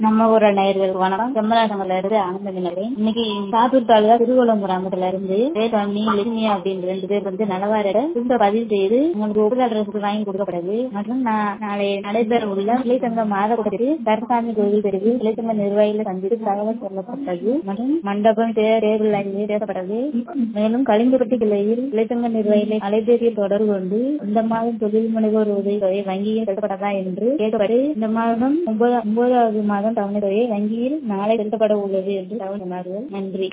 நம்ம ஊர நேயர்கள் வணக்கம் செம்மலாசங்கள்ல இருந்து ஆனந்த வினரேன் இன்னைக்கு சாத்தூர் தாலுகா திருவள்ளம் கிராமத்துல இருந்து வேதாமி லட்சுமியா அப்படின்னு ரெண்டு பேர் வந்து நலவாரிட திரும்ப பதிவு செய்து உங்களுக்கு ஒப்புதல் அட்ரஸ் வாங்கி கொடுக்கப்படுது மற்றும் நா- நாளை நடைபெற உள்ள இளைத்தங்க மாத கூட்டத்தில் கருசாமி கோவில் தெருவில் இளைத்தங்க நிர்வாகிகள் சந்தித்து தகவல் சொல்லப்பட்டது மற்றும் மண்டபம் தே- தேர்தல் அறிக்கை பேசப்பட்டது மேலும் கலிங்கப்பட்டி கிளையில் இளைத்தங்க நிர்வாகிகளை அலைபேசியில் தொடர்பு கொண்டு இந்த மாதம் தொழில் முனைவோர் உதவித்தொகை வங்கியில் செலுத்தப்பட்டதா என்று கேட்கப்பட்டு இந்த மாதம் ஒன்பதா- ஒன்பதாவது மாதம் தவணை தொகை வங்கியில் நாளை செலுத்தப்பட உள்ளது என்று தகவல் சொன்னார்கள் நன்றி